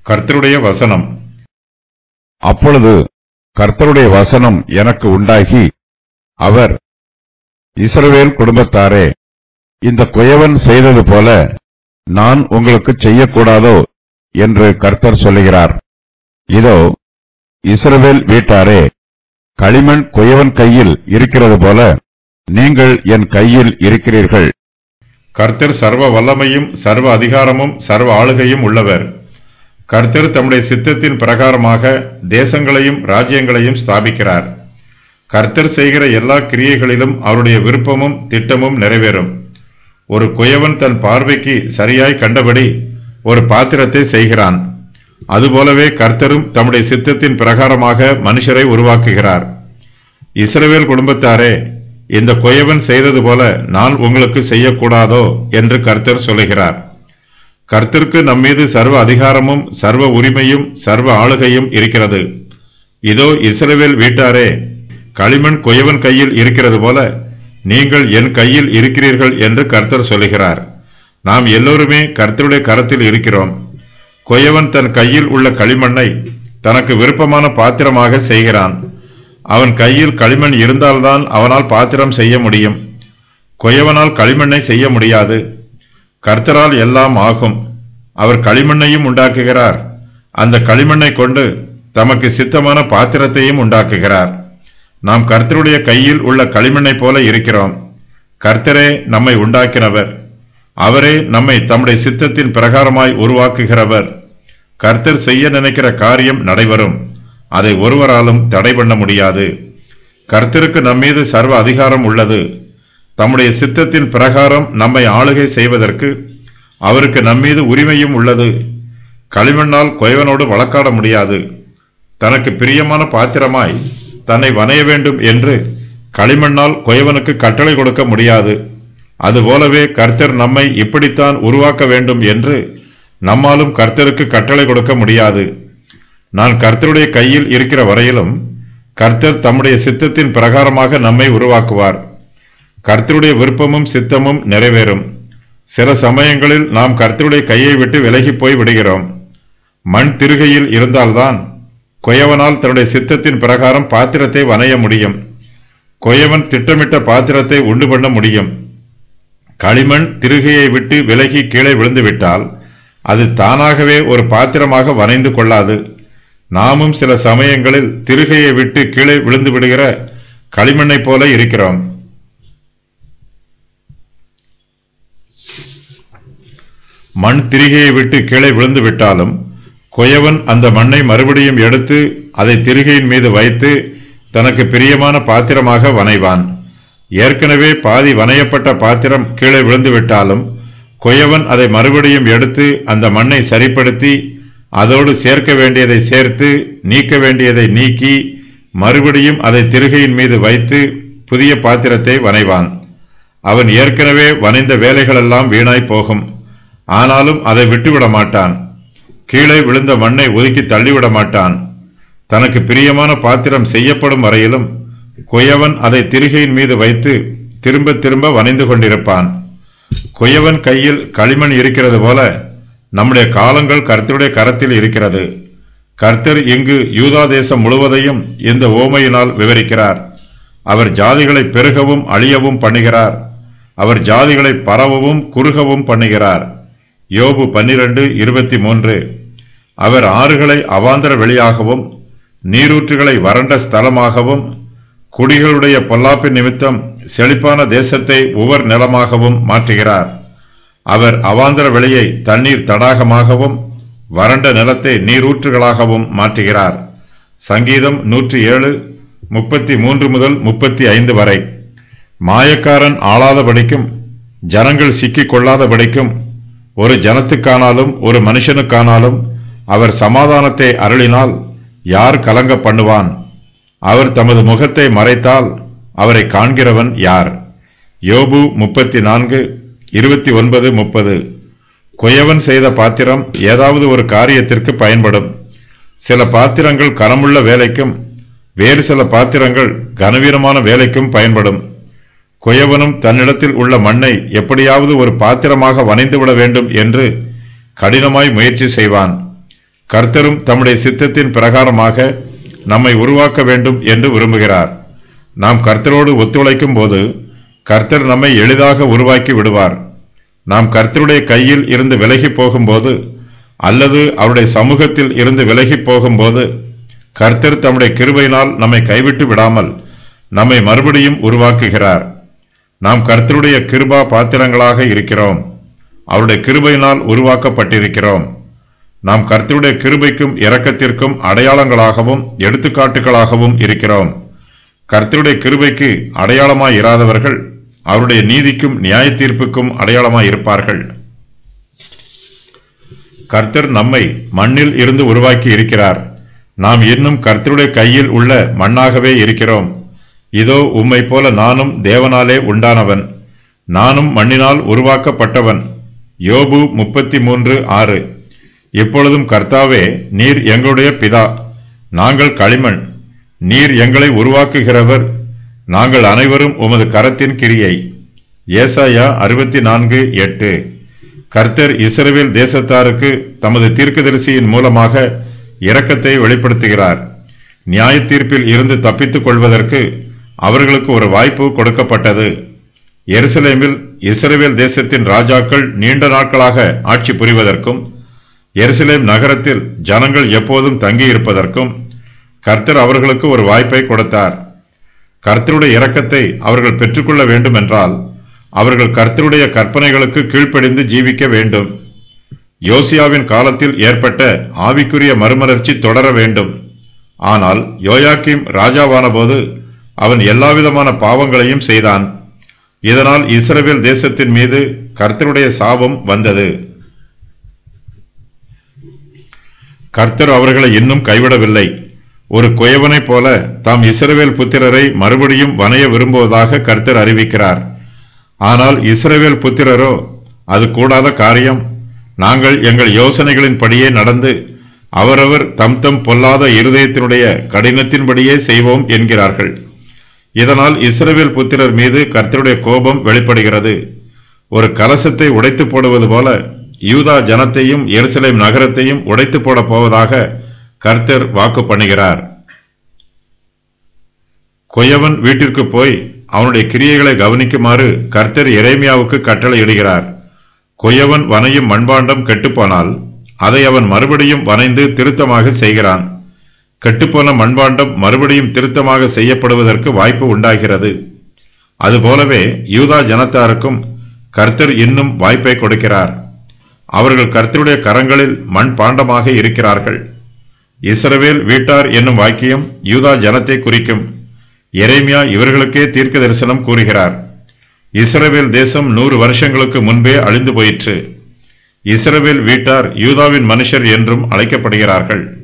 கர்த்தருடைய வசனம் அப்பொழுது கர்த்தருடைய வசனம் எனக்கு உண்டாகி அவர் இஸ்ரவேல் குடும்பத்தாரே இந்த குயவன் செய்தது போல நான் உங்களுக்கு செய்யக்கூடாதோ என்று கர்த்தர் சொல்லுகிறார் இதோ இஸ்ரவேல் வீட்டாரே களிமண் குயவன் கையில் இருக்கிறது போல நீங்கள் என் கையில் இருக்கிறீர்கள் கர்த்தர் சர்வ வல்லமையும் சர்வ அதிகாரமும் சர்வ ஆளுகையும் உள்ளவர் கர்த்தர் தம்முடைய சித்தத்தின் பிரகாரமாக தேசங்களையும் ராஜ்யங்களையும் ஸ்தாபிக்கிறார் கர்த்தர் செய்கிற எல்லா கிரியைகளிலும் அவருடைய விருப்பமும் திட்டமும் நிறைவேறும் ஒரு குயவன் தன் பார்வைக்கு சரியாய் கண்டபடி ஒரு பாத்திரத்தை செய்கிறான் அதுபோலவே கர்த்தரும் தம்முடைய சித்தத்தின் பிரகாரமாக மனுஷரை உருவாக்குகிறார் இஸ்ரவேல் குடும்பத்தாரே இந்த குயவன் செய்தது போல நான் உங்களுக்கு செய்யக்கூடாதோ என்று கர்த்தர் சொல்லுகிறார் கர்த்தருக்கு நம்மீது சர்வ அதிகாரமும் சர்வ உரிமையும் சர்வ ஆளுகையும் இருக்கிறது இதோ இஸ்ரவேல் வீட்டாரே களிமண் குயவன் கையில் இருக்கிறது போல நீங்கள் என் கையில் இருக்கிறீர்கள் என்று கர்த்தர் சொல்லுகிறார் நாம் எல்லோருமே கர்த்தருடைய கரத்தில் இருக்கிறோம் குயவன் தன் கையில் உள்ள களிமண்ணை தனக்கு விருப்பமான பாத்திரமாக செய்கிறான் அவன் கையில் களிமண் இருந்தால்தான் அவனால் பாத்திரம் செய்ய முடியும் குயவனால் களிமண்ணை செய்ய முடியாது கர்த்தரால் எல்லாம் ஆகும் அவர் களிமண்ணையும் உண்டாக்குகிறார் அந்த களிமண்ணை கொண்டு தமக்கு சித்தமான பாத்திரத்தையும் உண்டாக்குகிறார் நாம் கர்த்தருடைய கையில் உள்ள களிமண்ணைப் போல இருக்கிறோம் கர்த்தரே நம்மை உண்டாக்கினவர் அவரே நம்மை தம்முடைய சித்தத்தின் பிரகாரமாய் உருவாக்குகிறவர் கர்த்தர் செய்ய நினைக்கிற காரியம் நடைபெறும் அதை ஒருவராலும் தடை பண்ண முடியாது கர்த்தருக்கு நம்மீது சர்வ அதிகாரம் உள்ளது தம்முடைய சித்தத்தின் பிரகாரம் நம்மை ஆளுகை செய்வதற்கு அவருக்கு நம்மீது உரிமையும் உள்ளது களிமண்ணால் குயவனோடு வழக்காட முடியாது தனக்கு பிரியமான பாத்திரமாய் தன்னை வணைய வேண்டும் என்று களிமண்ணால் குயவனுக்கு கட்டளை கொடுக்க முடியாது அதுபோலவே கர்த்தர் நம்மை இப்படித்தான் உருவாக்க வேண்டும் என்று நம்மாலும் கர்த்தருக்கு கட்டளை கொடுக்க முடியாது நான் கர்த்தருடைய கையில் இருக்கிற வரையிலும் கர்த்தர் தம்முடைய சித்தத்தின் பிரகாரமாக நம்மை உருவாக்குவார் கர்த்தருடைய விருப்பமும் சித்தமும் நிறைவேறும் சில சமயங்களில் நாம் கர்த்தருடைய கையை விட்டு விலகி போய் விடுகிறோம் மண் திருகையில் இருந்தால்தான் கொயவனால் தன்னுடைய சித்தத்தின் பிரகாரம் பாத்திரத்தை வணைய முடியும் கொயவன் திட்டமிட்ட பாத்திரத்தை உண்டு பண்ண முடியும் களிமண் திருகையை விட்டு விலகி கீழே விழுந்துவிட்டால் அது தானாகவே ஒரு பாத்திரமாக வனைந்து கொள்ளாது நாமும் சில சமயங்களில் திருகையை விட்டு கீழே விழுந்து விடுகிற களிமண்ணைப் போல இருக்கிறோம் மண் திரிகையை விட்டு கீழே விழுந்து விட்டாலும் குயவன் அந்த மண்ணை மறுபடியும் எடுத்து அதை திரிகையின் மீது வைத்து தனக்கு பிரியமான பாத்திரமாக வனைவான் ஏற்கனவே பாதி வனையப்பட்ட பாத்திரம் கீழே விழுந்து விட்டாலும் குயவன் அதை மறுபடியும் எடுத்து அந்த மண்ணை சரிப்படுத்தி அதோடு சேர்க்க வேண்டியதை சேர்த்து நீக்க வேண்டியதை நீக்கி மறுபடியும் அதை திருகையின் மீது வைத்து புதிய பாத்திரத்தை வனைவான் அவன் ஏற்கனவே வனைந்த வேலைகளெல்லாம் வீணாய் போகும் ஆனாலும் அதை விட்டுவிட மாட்டான் கீழே விழுந்த மண்ணை ஒதுக்கி தள்ளிவிட மாட்டான் தனக்கு பிரியமான பாத்திரம் செய்யப்படும் வரையிலும் குயவன் அதை திரிகையின் மீது வைத்து திரும்ப திரும்ப வனைந்து கொண்டிருப்பான் குயவன் கையில் களிமண் இருக்கிறது போல நம்முடைய காலங்கள் கர்த்தருடைய கரத்தில் இருக்கிறது கர்த்தர் இங்கு யூதா தேசம் முழுவதையும் இந்த ஓமையினால் விவரிக்கிறார் அவர் ஜாதிகளை பெருகவும் அழியவும் பண்ணுகிறார் அவர் ஜாதிகளை பரவவும் குறுகவும் பண்ணுகிறார் யோபு பன்னிரண்டு இருபத்தி மூன்று அவர் ஆறுகளை அவாந்தர வெளியாகவும் நீரூற்றுகளை வறண்ட ஸ்தலமாகவும் குடிகளுடைய பொல்லாப்பின் நிமித்தம் செழிப்பான தேசத்தை உவர் நிலமாகவும் மாற்றுகிறார் அவர் அவாந்தர வெளியை தண்ணீர் தடாகமாகவும் வறண்ட நிலத்தை நீரூற்றுகளாகவும் மாற்றுகிறார் சங்கீதம் நூற்றி ஏழு முப்பத்தி மூன்று முதல் முப்பத்தி ஐந்து வரை மாயக்காரன் ஆளாதபடிக்கும் ஜனங்கள் சிக்கிக் கொள்ளாதபடிக்கும் ஒரு ஜனத்துக்கானாலும் ஒரு மனுஷனுக்கானாலும் அவர் சமாதானத்தை அருளினால் யார் கலங்க பண்ணுவான் அவர் தமது முகத்தை மறைத்தால் அவரை காண்கிறவன் யார் யோபு முப்பத்தி நான்கு இருபத்தி ஒன்பது முப்பது குயவன் செய்த பாத்திரம் ஏதாவது ஒரு காரியத்திற்கு பயன்படும் சில பாத்திரங்கள் கனமுள்ள வேலைக்கும் வேறு சில பாத்திரங்கள் கனவீனமான வேலைக்கும் பயன்படும் குயவனும் தன்னிடத்தில் உள்ள மண்ணை எப்படியாவது ஒரு பாத்திரமாக வனைந்துவிட வேண்டும் என்று கடினமாய் முயற்சி செய்வான் கர்த்தரும் தம்முடைய சித்தத்தின் பிரகாரமாக நம்மை உருவாக்க வேண்டும் என்று விரும்புகிறார் நாம் கர்த்தரோடு ஒத்துழைக்கும் போது கர்த்தர் நம்மை எளிதாக உருவாக்கி விடுவார் நாம் கர்த்தருடைய கையில் இருந்து விலகி போகும்போது அல்லது அவருடைய சமூகத்தில் இருந்து விலகி போகும்போது கர்த்தர் தம்முடைய கிருபையினால் நம்மை கைவிட்டு விடாமல் நம்மை மறுபடியும் உருவாக்குகிறார் நாம் கர்த்தருடைய கிருபா பாத்திரங்களாக இருக்கிறோம் அவருடைய கிருபையினால் உருவாக்கப்பட்டிருக்கிறோம் நாம் கர்த்தருடைய கிருபைக்கும் இரக்கத்திற்கும் அடையாளங்களாகவும் எடுத்துக்காட்டுகளாகவும் இருக்கிறோம் கர்த்தருடைய கிருபைக்கு அடையாளமாய் இராதவர்கள் அவருடைய நீதிக்கும் நியாய தீர்ப்புக்கும் அடையாளமாய் இருப்பார்கள் கர்த்தர் நம்மை மண்ணில் இருந்து உருவாக்கி இருக்கிறார் நாம் இன்னும் கர்த்தருடைய கையில் உள்ள மண்ணாகவே இருக்கிறோம் இதோ உம்மை போல நானும் தேவனாலே உண்டானவன் நானும் மண்ணினால் உருவாக்கப்பட்டவன் யோபு முப்பத்தி மூன்று ஆறு இப்பொழுதும் கர்த்தாவே நீர் எங்களுடைய பிதா நாங்கள் களிமண் நீர் எங்களை உருவாக்குகிறவர் நாங்கள் அனைவரும் உமது கரத்தின் கிரியை ஏசாயா அறுபத்தி நான்கு எட்டு கர்த்தர் இஸ்ரவேல் தேசத்தாருக்கு தமது தீர்க்கதரிசியின் மூலமாக இரக்கத்தை வெளிப்படுத்துகிறார் நியாய தீர்ப்பில் இருந்து தப்பித்துக் கொள்வதற்கு அவர்களுக்கு ஒரு வாய்ப்பு கொடுக்கப்பட்டது எருசலேமில் இஸ்ரவேல் தேசத்தின் ராஜாக்கள் நீண்ட நாட்களாக ஆட்சி புரிவதற்கும் எருசலேம் நகரத்தில் ஜனங்கள் எப்போதும் தங்கியிருப்பதற்கும் கர்த்தர் அவர்களுக்கு ஒரு வாய்ப்பை கொடுத்தார் கர்த்தருடைய இரக்கத்தை அவர்கள் பெற்றுக்கொள்ள வேண்டும் என்றால் அவர்கள் கர்த்தருடைய கற்பனைகளுக்கு கீழ்ப்படிந்து ஜீவிக்க வேண்டும் யோசியாவின் காலத்தில் ஏற்பட்ட ஆவிக்குரிய மறுமலர்ச்சி தொடர வேண்டும் ஆனால் யோயாக்கிம் ராஜாவான போது அவன் எல்லாவிதமான பாவங்களையும் செய்தான் இதனால் இஸ்ரவேல் தேசத்தின் மீது கர்த்தருடைய சாபம் வந்தது கர்த்தர் அவர்களை இன்னும் கைவிடவில்லை ஒரு குயவனைப் போல தாம் இஸ்ரவேல் புத்திரரை மறுபடியும் வணைய விரும்புவதாக கர்த்தர் அறிவிக்கிறார் ஆனால் இஸ்ரவேல் புத்திரரோ அது கூடாத காரியம் நாங்கள் எங்கள் யோசனைகளின்படியே நடந்து அவரவர் தம் தம் பொல்லாத இருதயத்தினுடைய கடினத்தின்படியே செய்வோம் என்கிறார்கள் இதனால் இஸ்ரவேல் புத்திரர் மீது கர்த்தருடைய கோபம் வெளிப்படுகிறது ஒரு கலசத்தை உடைத்து போடுவது போல யூதா ஜனத்தையும் எருசலேம் நகரத்தையும் உடைத்து போடப் போவதாக கர்த்தர் வாக்கு பண்ணுகிறார் கொயவன் வீட்டிற்கு போய் அவனுடைய கிரியைகளை கவனிக்குமாறு கர்த்தர் எரேமியாவுக்கு கட்டளையிடுகிறார் கொயவன் வனையும் மண்பாண்டம் கெட்டுப்போனால் அதை அவன் மறுபடியும் வனைந்து திருத்தமாக செய்கிறான் கெட்டுப்போன மண்பாண்டம் மறுபடியும் திருத்தமாக செய்யப்படுவதற்கு வாய்ப்பு உண்டாகிறது அதுபோலவே யூதா ஜனத்தாருக்கும் கர்த்தர் இன்னும் வாய்ப்பை கொடுக்கிறார் அவர்கள் கர்த்தருடைய கரங்களில் மண் பாண்டமாக இருக்கிறார்கள் இஸ்ரவேல் வீட்டார் என்னும் வாக்கியம் யூதா ஜனத்தை குறிக்கும் எரேமியா இவர்களுக்கே தீர்க்க தரிசனம் கூறுகிறார் இஸ்ரவேல் தேசம் நூறு வருஷங்களுக்கு முன்பே அழிந்து போயிற்று இஸ்ரவேல் வீட்டார் யூதாவின் மனுஷர் என்றும் அழைக்கப்படுகிறார்கள்